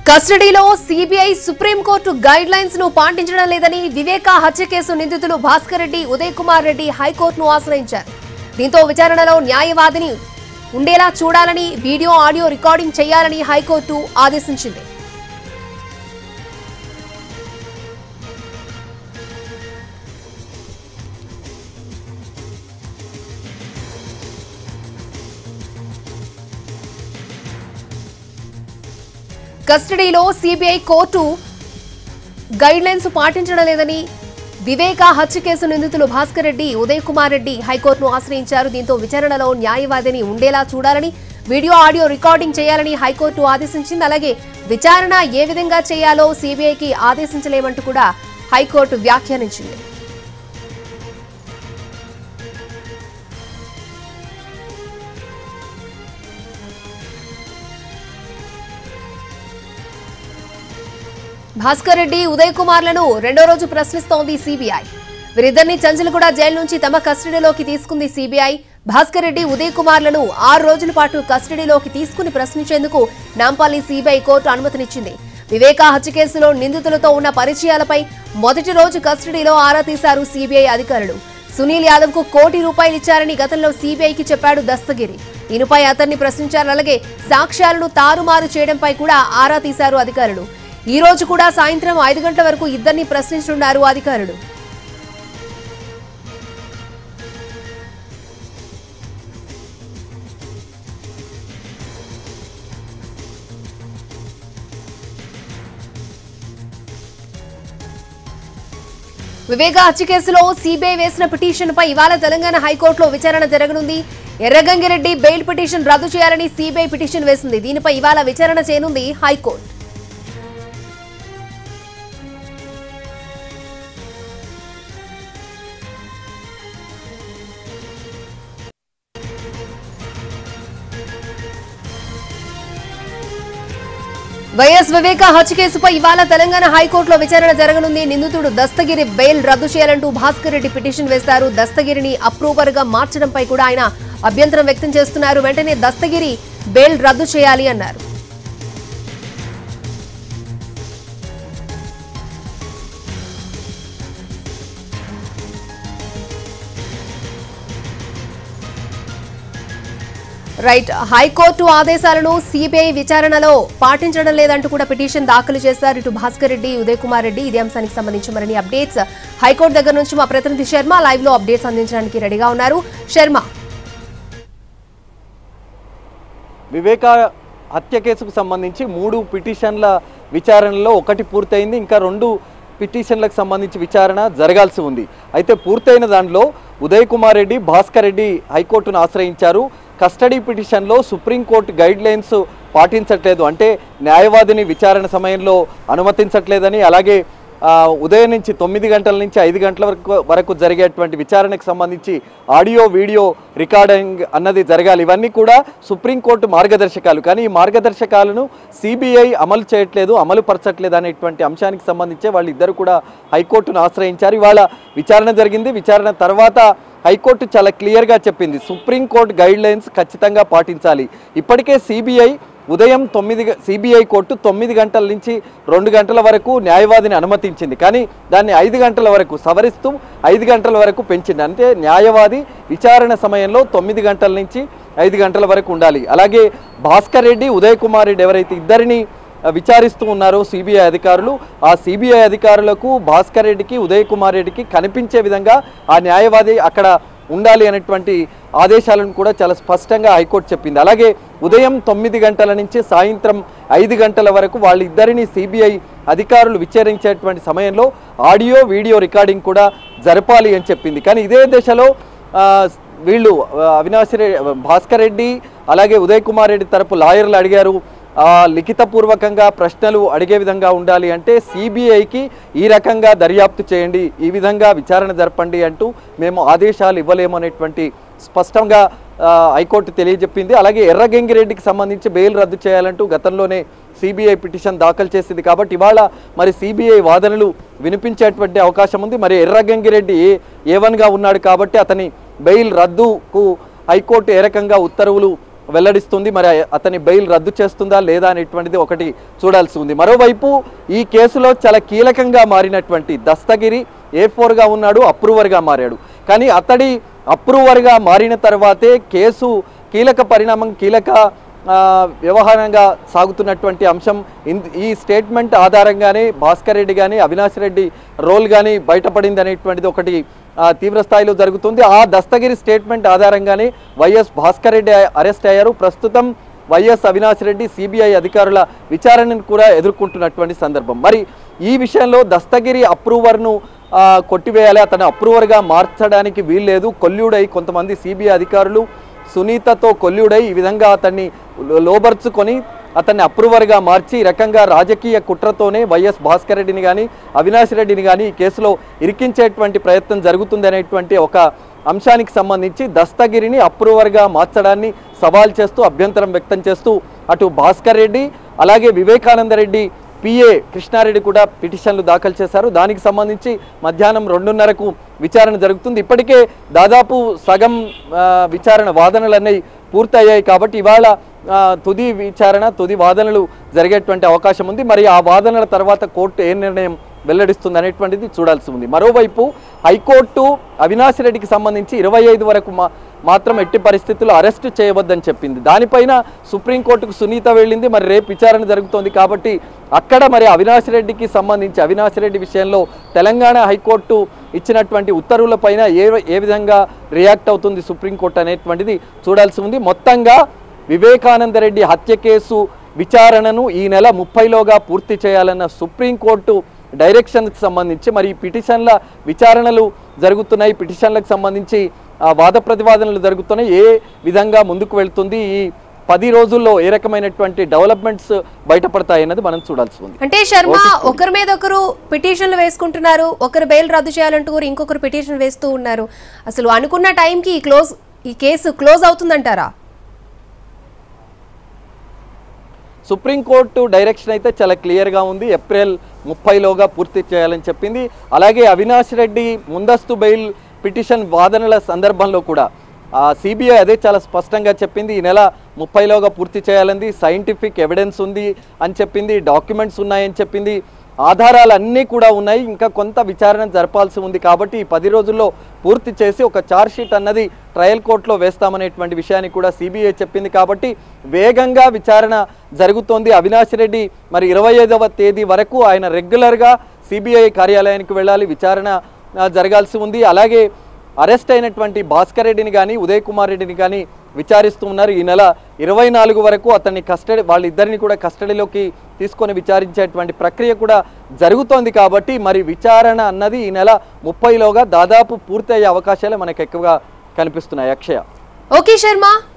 కస్టడీలో CBI supreme court guide lines ను పాటించడం లేదని వివేక హత్య కేసు నిందితులు భాస్కర్ రెడ్డి ఉదయ్ కుమార్ రెడ్డి హైకోర్టును ఆశ్రయించారు దీంతో విచారణలో న్యాయవాదిని ఉండేలా చూడాలని వీడియో ఆడియో రికార్డింగ్ చేయాలని హైకోర్టు ఆదేశించింది కస్టడీలో సిబిఐ కోర్టు గైడ్ లైన్స్ పాటించడం లేదని వివేక హత్య కేసు నిందితులు భాస్కర్ రెడ్డి ఉదయ్ కుమార్ రెడ్డి హైకోర్టును ఆశ్రయించారు దీంతో విచారణలో న్యాయవాదిని ఉండేలా చూడాలని వీడియో ఆడియో రికార్డింగ్ చేయాలని హైకోర్టు ఆదేశించింది అలాగే విచారణ ఏ విధంగా చేయాలో సిబిఐకి ఆదేశించలేమంటూ కూడా హైకోర్టు వ్యాఖ్యానించింది భాస్కర్ రెడ్డి ఉదయ్ కుమార్లను రెండో రోజు ప్రశ్నిస్తోంది సిబిఐ వీరిద్దరిని చంచలగూడ జైలు నుంచి తమ కస్టడీలోకి తీసుకుంది సిబిఐ భాస్కర్ రెడ్డి ఉదయ్ కుమార్లను ఆరు రోజుల పాటు కస్టడీలోకి తీసుకుని ప్రశ్నించేందుకు నాంపల్లి సిబిఐ కోర్టు అనుమతినిచ్చింది వివేక హత్య కేసులో నిందితులతో ఉన్న పరిచయాలపై మొదటి రోజు కస్టడీలో ఆరా తీశారు సిబిఐ అధికారులు సునీల్ యాదవ్ కు కోటి రూపాయలు ఇచ్చారని గతంలో సిబిఐకి చెప్పాడు దస్తగిరి దీనిపై అతన్ని ప్రశ్నించారు అలాగే సాక్ష్యాలను తారుమారు చేయడంపై కూడా ఆరా తీశారు అధికారులు ఈ రోజు కూడా సాయంత్రం ఐదు గంటల వరకు ఇద్దరిని ప్రశ్నించనున్నారు అధికారులు వివేక హత్య కేసులో సిబిఐ వేసిన పిటిషన్ పై ఇవాళ తెలంగాణ హైకోర్టులో విచారణ జరగనుంది ఎర్రగంగిరెడ్డి బెయిల్ పిటిషన్ రద్దు చేయాలని సిబిఐ పిటిషన్ వేసింది దీనిపై ఇవాళ విచారణ చేయనుంది హైకోర్టు వైఎస్ వివేక హత్య కేసుపై ఇవాళ తెలంగాణ హైకోర్టులో విచారణ జరగనుంది నిందితుడు దస్తగిరి బెయిల్ రద్దు చేయాలంటూ భాస్కర్ రెడ్డి పిటిషన్ వేశారు దస్తగిరిని అప్రూవర్ గా మార్చడంపై కూడా ఆయన అభ్యంతరం వ్యక్తం చేస్తున్నారు వెంటనే దస్తగిరి బెయిల్ రద్దు చేయాలి అన్నారు రైట్ హైకోర్టు ఆదేశాలను సిబిఐ విచారణలో పాటించడం లేదంటూ కూడా పిటిషన్ దాఖలు చేశారు ఇటు భాస్కర్ రెడ్డి ఉదయ్ కుమార్ రెడ్డి ఇదే అంశానికి సంబంధించి మరిన్ని అప్డేట్స్ హైకోర్టు దగ్గర నుంచి మా ప్రతినిధి శర్మ లైవ్ లో అప్డేట్స్ అందించడానికి రెడీగా ఉన్నారు శర్మ వివేక హత్య కేసుకు సంబంధించి మూడు పిటిషన్ల విచారణలో ఒకటి పూర్తయింది ఇంకా రెండు పిటిషన్లకు సంబంధించి విచారణ జరగాల్సి ఉంది అయితే పూర్తయిన దానిలో ఉదయ్ కుమార్ రెడ్డి భాస్కర్ రెడ్డి హైకోర్టును ఆశ్రయించారు కస్టడీ పిటిషన్లో సుప్రీంకోర్టు గైడ్ లైన్స్ పాటించట్లేదు అంటే న్యాయవాదిని విచారణ సమయంలో అనుమతించట్లేదని అలాగే ఆ, ఉదయం నుంచి తొమ్మిది గంటల నుంచి ఐదు గంటల వరకు వరకు జరిగేటువంటి విచారణకు సంబంధించి ఆడియో వీడియో రికార్డింగ్ అన్నది జరగాలి ఇవన్నీ కూడా సుప్రీంకోర్టు మార్గదర్శకాలు కానీ ఈ మార్గదర్శకాలను సిబిఐ అమలు చేయట్లేదు అమలు పరచట్లేదు అనేటువంటి అంశానికి సంబంధించే వాళ్ళిద్దరు కూడా హైకోర్టును ఆశ్రయించారు ఇవాళ విచారణ జరిగింది విచారణ తర్వాత హైకోర్టు చాలా క్లియర్గా చెప్పింది సుప్రీంకోర్టు గైడ్ లైన్స్ ఖచ్చితంగా పాటించాలి ఇప్పటికే సిబిఐ ఉదయం తొమ్మిది సిబిఐ కోర్టు తొమ్మిది గంటల నుంచి రెండు గంటల వరకు న్యాయవాదిని అనుమతించింది కానీ దాన్ని ఐదు గంటల వరకు సవరిస్తూ ఐదు గంటల వరకు పెంచింది అంటే న్యాయవాది విచారణ సమయంలో తొమ్మిది గంటల నుంచి ఐదు గంటల వరకు ఉండాలి అలాగే భాస్కర్ రెడ్డి ఉదయ్ కుమార్ రెడ్డి ఎవరైతే ఇద్దరిని ఆ, విచారిస్తూ ఉన్నారో సిబిఐ అధికారులు ఆ సిబిఐ అధికారులకు భాస్కర్ రెడ్డికి ఉదయ్ కుమార్ రెడ్డికి కనిపించే విధంగా ఆ న్యాయవాది అక్కడ ఉండాలి అనేటువంటి ఆదేశాలను కూడా చాలా స్పష్టంగా హైకోర్టు చెప్పింది అలాగే ఉదయం తొమ్మిది గంటల నుంచి సాయంత్రం ఐదు గంటల వరకు వాళ్ళిద్దరిని సిబిఐ అధికారులు విచారించేటువంటి సమయంలో ఆడియో వీడియో రికార్డింగ్ కూడా జరపాలి అని చెప్పింది కానీ ఇదే దశలో ఆ, వీళ్ళు ఆ, అవినాష్ రెడ్డి భాస్కర్ రెడ్డి అలాగే ఉదయ్ కుమార్ రెడ్డి తరపు లాయర్లు అడిగారు ఆ, లిఖితపూర్వకంగా ప్రశ్నలు అడిగే విధంగా ఉండాలి అంటే సిబిఐకి ఈ రకంగా దర్యాప్తు చేయండి ఈ విధంగా విచారణ జరపండి అంటూ మేము ఆదేశాలు ఇవ్వలేము అనేటువంటి స్పష్టంగా ఆ, హైకోర్టు తెలియజెప్పింది అలాగే ఎర్రగంగిరెడ్డికి సంబంధించి బెయిల్ రద్దు చేయాలంటూ గతంలోనే సిబిఐ పిటిషన్ దాఖలు చేసింది కాబట్టి ఇవాళ మరి సిబిఐ వాదనలు వినిపించేటువంటి అవకాశం ఉంది మరి ఎర్రగంగిరెడ్డి ఏ ఏ వన్గా ఉన్నాడు కాబట్టి అతని బెయిల్ రద్దుకు హైకోర్టు ఏ రకంగా ఉత్తర్వులు వెల్లడిస్తుంది మరి అతని బెయిల్ రద్దు చేస్తుందా లేదా అనేటువంటిది ఒకటి చూడాల్సి ఉంది మరోవైపు ఈ కేసులో చాలా కీలకంగా మారినటువంటి దస్తగిరి ఏ ఫోర్గా ఉన్నాడు అప్రూవర్గా మారాడు కానీ అతడి అప్రూవర్గా మారిన తర్వాతే కేసు కీలక పరిణామం కీలక ఆ, వ్యవహారంగా సాగుతున్నటువంటి అంశం ఇన్- ఈ స్టేట్మెంట్ ఆధారంగానే భాస్కర్ రెడ్డి కానీ అవినాష్ రెడ్డి రోల్ కానీ బయటపడింది అనేటువంటిది ఒకటి ఆ, తీవ్ర స్థాయిలో జరుగుతుంది ఆ దస్తగిరి స్టేట్మెంట్ ఆధారంగానే వైఎస్ భాస్కర్ రెడ్డి అరెస్ట్ అయ్యారు ప్రస్తుతం వైఎస్ అవినాష్ రెడ్డి సిబిఐ అధికారుల విచారణను కూడా ఎదుర్కొంటున్నటువంటి సందర్భం మరి ఈ విషయంలో దస్తగిరి అప్రూవర్ను ఆ, కొట్టివేయాలి అతను అప్రూవర్గా మార్చడానికి వీల్లేదు కొల్లుడై కొంతమంది సిబిఐ అధికారులు సునీతతో కొల్లుడై ఈ విధంగా అతన్ని లో- లోబర్చుకొని అతన్ని అప్రూవర్గా మార్చి ఈ రకంగా రాజకీయ కుట్రతోనే వైఎస్ భాస్కర్ రెడ్డిని కానీ అవినాష్ రెడ్డిని కానీ ఈ కేసులో ఇరికించేటువంటి ప్రయత్నం జరుగుతుంది అనేటువంటి ఒక అంశానికి సంబంధించి దస్తగిరిని అప్రూవర్గా మార్చడాన్ని సవాల్ చేస్తూ అభ్యంతరం వ్యక్తం చేస్తూ అటు భాస్కర్ రెడ్డి అలాగే వివేకానంద రెడ్డి పిఏ కృష్ణారెడ్డి కూడా పిటిషన్లు దాఖలు చేశారు దానికి సంబంధించి మధ్యాహ్నం రెండున్నరకు విచారణ జరుగుతుంది ఇప్పటికే దాదాపు సగం ఆ, విచారణ వాదనలన్నీ పూర్తయ్యాయి కాబట్టి ఇవాళ ఆ, తుది విచారణ తుది వాదనలు జరిగేటువంటి అవకాశం ఉంది మరి ఆ వాదనల తర్వాత కోర్టు ఏ నిర్ణయం వెల్లడిస్తుంది అనేటువంటిది చూడాల్సి ఉంది మరోవైపు హైకోర్టు అవినాష్ రెడ్డికి సంబంధించి ఇరవై ఐదు వరకు మా మాత్రం ఎట్టి పరిస్థితుల్లో అరెస్టు చేయవద్దని చెప్పింది దానిపైన సుప్రీంకోర్టుకు సునీత వెళ్ళింది మరి రేపు విచారణ జరుగుతోంది కాబట్టి అక్కడ మరి అవినాష్ రెడ్డికి సంబంధించి అవినాష్ రెడ్డి విషయంలో తెలంగాణ హైకోర్టు ఇచ్చినటువంటి ఉత్తర్వులపైన ఏ ఏ విధంగా రియాక్ట్ అవుతుంది సుప్రీంకోర్టు అనేటువంటిది చూడాల్సి ఉంది మొత్తంగా వివేకానంద రెడ్డి హత్య కేసు విచారణను ఈ నెల ముప్పైలోగా పూర్తి చేయాలన్న సుప్రీంకోర్టు డైరెక్షన్కి సంబంధించి మరి ఈ పిటిషన్ల విచారణలు జరుగుతున్నాయి పిటిషన్లకు సంబంధించి ఆ, వాద ప్రతివాదనలు జరుగుతున్నాయి ఏ విధంగా ముందుకు వెళ్తుంది ఈ పది రోజుల్లో ఏ రకమైనటువంటి డెవలప్మెంట్స్ బయటపడతాయి అన్నది మనం చూడాల్సి ఉంది అంటే శర్మ ఒకరి మీద ఒకరు పిటిషన్లు వేసుకుంటున్నారు ఒకరు బెయిల్ రద్దు చేయాలంటూ ఇంకొకరు పిటిషన్ వేస్తూ ఉన్నారు అసలు అనుకున్న టైంకి ఈ క్లోజ్ ఈ కేసు క్లోజ్ అవుతుందంటారా సుప్రీంకోర్టు డైరెక్షన్ అయితే చాలా క్లియర్గా ఉంది ఏప్రిల్ ముప్పైలోగా పూర్తి చేయాలని చెప్పింది అలాగే అవినాష్ రెడ్డి ముందస్తు బెయిల్ పిటిషన్ వాదనల సందర్భంలో కూడా సిబిఐ అదే చాలా స్పష్టంగా చెప్పింది ఈ నెల ముప్పైలోగా పూర్తి చేయాలంది సైంటిఫిక్ ఎవిడెన్స్ ఉంది అని చెప్పింది డాక్యుమెంట్స్ ఉన్నాయని చెప్పింది ఆధారాలు అన్నీ కూడా ఉన్నాయి ఇంకా కొంత విచారణ జరపాల్సి ఉంది కాబట్టి ఈ పది రోజుల్లో పూర్తి చేసి ఒక ఛార్జ్ షీట్ అన్నది ట్రయల్ కోర్టులో వేస్తామనేటువంటి విషయాన్ని కూడా సిబిఐ చెప్పింది కాబట్టి వేగంగా విచారణ జరుగుతోంది అవినాష్ రెడ్డి మరి ఇరవై ఐదవ తేదీ వరకు ఆయన రెగ్యులర్గా సిబిఐ కార్యాలయానికి వెళ్ళాలి విచారణ ఆ, జరగాల్సి ఉంది అలాగే అరెస్ట్ అయినటువంటి భాస్కర్ రెడ్డిని కానీ ఉదయ్ కుమార్ రెడ్డిని కానీ విచారిస్తూ ఉన్నారు ఈ నెల ఇరవై నాలుగు వరకు అతన్ని కస్టడీ వాళ్ళిద్దరిని కూడా కస్టడీలోకి తీసుకొని విచారించేటువంటి ప్రక్రియ కూడా జరుగుతోంది కాబట్టి మరి విచారణ అన్నది ఈ నెల ముప్పైలోగా దాదాపు పూర్తి అయ్యే అవకాశాలే మనకు ఎక్కువగా కనిపిస్తున్నాయి అక్షయ ఓకే శర్మ